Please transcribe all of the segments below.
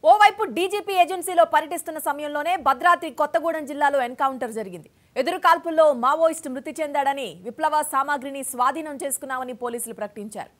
ఓవైపు డీజీపీ ఏజెన్సీలో పర్యటిస్తున్న సమయంలోనే భద్రాద్రి కొత్తగూడెం జిల్లాలో ఎన్కౌంటర్ జరిగింది ఎదురు కాల్పుల్లో మావోయిస్టు మృతి చెందాడని విప్లవ సామాగ్రిని స్వాధీనం చేసుకున్నామని పోలీసులు ప్రకటించారు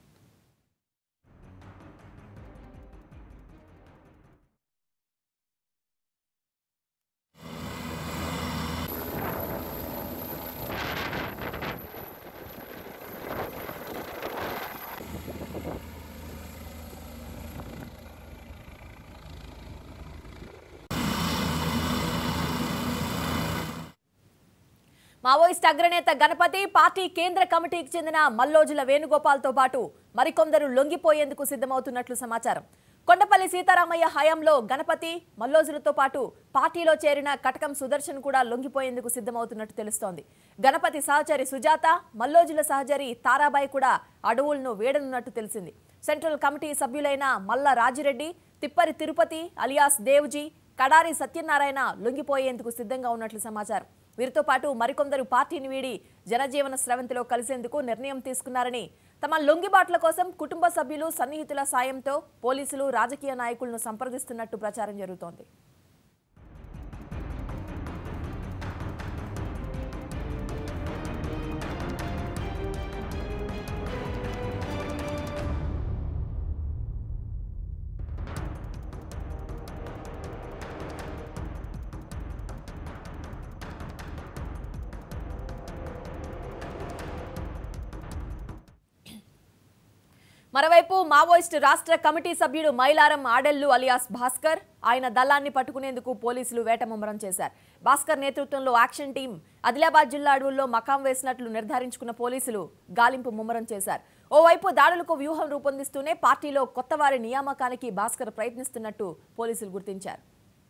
మావోయిస్ట్ అగ్రనేత గణపతి పార్టీ కేంద్ర కమిటీకి చెందిన మల్లోజుల వేణుగోపాల్తో పాటు మరికొందరు లొంగిపోయేందుకు సిద్ధమవుతున్నట్లు సమాచారం కొండపల్లి సీతారామయ్య హయాంలో గణపతి మల్లోజులతో పాటు పార్టీలో చేరిన కటకం సుదర్శన్ కూడా లొంగిపోయేందుకు సిద్ధమవుతున్నట్టు తెలుస్తోంది గణపతి సహచరి సుజాత మల్లోజుల సహచరి తారాబాయి కూడా అడవులను వేడనున్నట్టు తెలిసింది సెంట్రల్ కమిటీ సభ్యులైన మల్ల రాజిరెడ్డి తిప్పరి తిరుపతి అలియాస్ దేవ్జీ కడారి సత్యనారాయణ లొంగిపోయేందుకు సిద్ధంగా ఉన్నట్లు సమాచారం వీరితో పాటు మరికొందరు పార్టీని వీడి జనజీవన స్రవంతిలో కలిసేందుకు నిర్ణయం తీసుకున్నారని తమ లొంగిబాట్ల కోసం కుటుంబ సభ్యులు సన్నిహితుల సాయంతో పోలీసులు రాజకీయ నాయకులను సంప్రదిస్తున్నట్టు ప్రచారం జరుగుతోంది మరోవైపు మావోయిస్టు రాష్ట్ర కమిటీ సభ్యుడు మైలారం ఆడెల్లు అలియాస్ భాస్కర్ ఆయన దళాన్ని పట్టుకునేందుకు పోలీసులు వేట ముమ్మరం చేశారు భాస్కర్ నేతృత్వంలో యాక్షన్ టీం ఆదిలాబాద్ జిల్లా అడవుల్లో మకాం వేసినట్లు నిర్ధారించుకున్న పోలీసులు గాలింపు ముమ్మరం చేశారు ఓవైపు దాడులకు వ్యూహం రూపొందిస్తూనే పార్టీలో కొత్త వారి నియామకానికి భాస్కర్ ప్రయత్నిస్తున్నట్టు పోలీసులు గుర్తించారు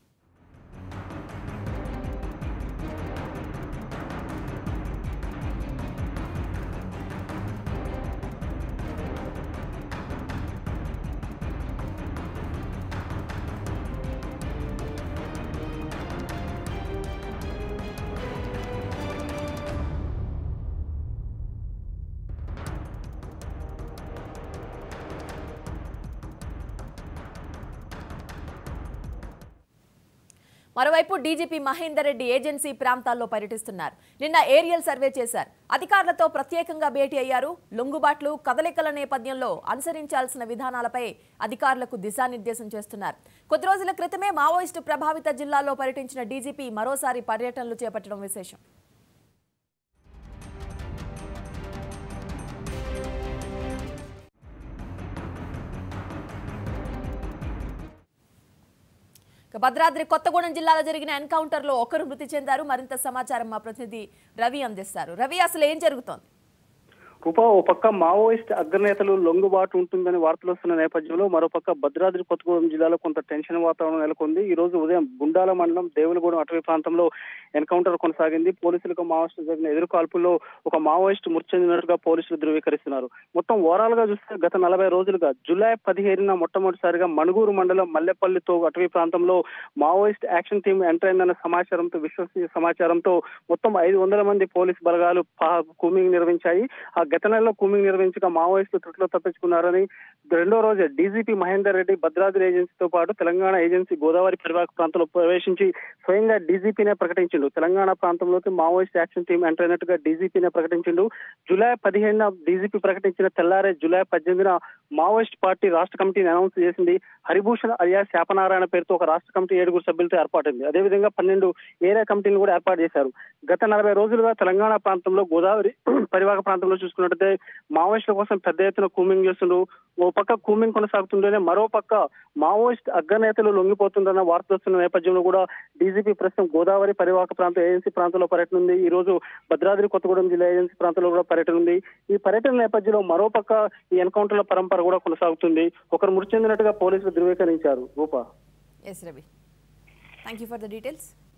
మరోవైపు డీజీపీ మహేందర్ రెడ్డి ఏజెన్సీ ప్రాంతాల్లో పర్యటిస్తున్నారు నిన్న ఏరియల్ సర్వే చేశారు అధికారులతో ప్రత్యేకంగా భేటీ అయ్యారు లొంగుబాట్లు కదలికల నేపథ్యంలో అనుసరించాల్సిన విధానాలపై అధికారులకు దిశానిర్దేశం చేస్తున్నారు కొద్ది రోజుల క్రితమే మావోయిస్టు ప్రభావిత జిల్లాల్లో పర్యటించిన డీజీపీ మరోసారి పర్యటనలు చేపట్టడం విశేషం ఇక భద్రాద్రి కొత్తగూడెం జిల్లాలో జరిగిన ఎన్కౌంటర్ లో ఒకరు మృతి చెందారు మరింత సమాచారం మా ప్రతినిధి రవి అందిస్తారు రవి అసలు ఏం జరుగుతోంది ఉప ఓ పక్క మావోయిస్ట్ అగ్రనేతలు లొంగుబాటు ఉంటుందని వార్తలు వస్తున్న నేపథ్యంలో మరోపక్క భద్రాద్రి కొత్తగూడెం జిల్లాలో కొంత టెన్షన్ వాతావరణం నెలకొంది ఈ రోజు ఉదయం గుండాల మండలం దేవులగూడెం అటవీ ప్రాంతంలో ఎన్కౌంటర్ కొనసాగింది పోలీసులకు మావోయిస్టు జరిగిన ఎదురు కాల్పుల్లో ఒక మావోయిస్ట్ మృతి చెందినట్టుగా పోలీసులు ధృవీకరిస్తున్నారు మొత్తం ఓవరాల్ గా చూస్తే గత నలభై రోజులుగా జూలై పదిహేనున మొట్టమొదటిసారిగా మణుగూరు మండలం మల్లెపల్లితో అటవీ ప్రాంతంలో మావోయిస్ట్ యాక్షన్ టీం ఎంటర్ అయిందన్న సమాచారంతో విశ్వసనీయ సమాచారంతో మొత్తం ఐదు వందల మంది పోలీస్ బలగాలు పా- కూమింగ్ నిర్వహించాయి ఆ గత నెలలో కూమింగ్ నిర్వహించగా మావోయిస్టులు త్రుట్లో తప్పించుకున్నారని రెండో రోజు డీజీపీ మహేందర్ రెడ్డి భద్రాద్రి ఏజెన్సీతో పాటు తెలంగాణ ఏజెన్సీ గోదావరి పరివాహక ప్రాంతంలో ప్రవేశించి స్వయంగా డీజీపీనే ప్రకటించిండు తెలంగాణ ప్రాంతంలోకి మావోయిస్ట్ యాక్షన్ టీం ఎంటర్ అయినట్టుగా డీజీపీనే ప్రకటించిండు జూలై పదిహేనున డీజీపీ ప్రకటించిన తెల్లారే జూలై పద్దెనిమిదిన మావోయిస్ట్ పార్టీ రాష్ట్ర కమిటీని అనౌన్స్ చేసింది హరిభూషణ్ అలియా శాపనారాయణ పేరుతో ఒక రాష్ట్ర కమిటీ ఏడుగురు సభ్యులతో ఏర్పాటైంది అదేవిధంగా పన్నెండు ఏరియా కమిటీలు కూడా ఏర్పాటు చేశారు గత నలభై రోజులుగా తెలంగాణ ప్రాంతంలో గోదావరి పరివాహక ప్రాంతంలో చూసుకున్నట్టయితే మావోయిస్టుల కోసం పెద్ద ఎత్తున కూమింగ్ చేస్తుండ్రు ఓ పక్క కూమింగ్ కొనసాగుతుంటేనే మరో పక్క మావోయిస్ట్ అగ్రనేతలు లొంగిపోతుందన్న వార్తలు వస్తున్న నేపథ్యంలో కూడా డీజీపీ ప్రస్తుతం గోదావరి పరివాహక ప్రాంత ఏజెన్సీ ప్రాంతంలో పర్యటన ఉంది ఈ రోజు భద్రాద్రి కొత్తగూడెం జిల్లా ఏజెన్సీ ప్రాంతంలో కూడా పర్యటన ఉంది ఈ పర్యటన నేపథ్యంలో మరో పక్క ఈ ఎన్కౌంటర్ల పరంపర కూడా కొనసాగుతుంది ఒకరు మృతి చెందినట్టుగా పోలీసులు ధృవీకరించారు Roopa S Ravi thank you for the details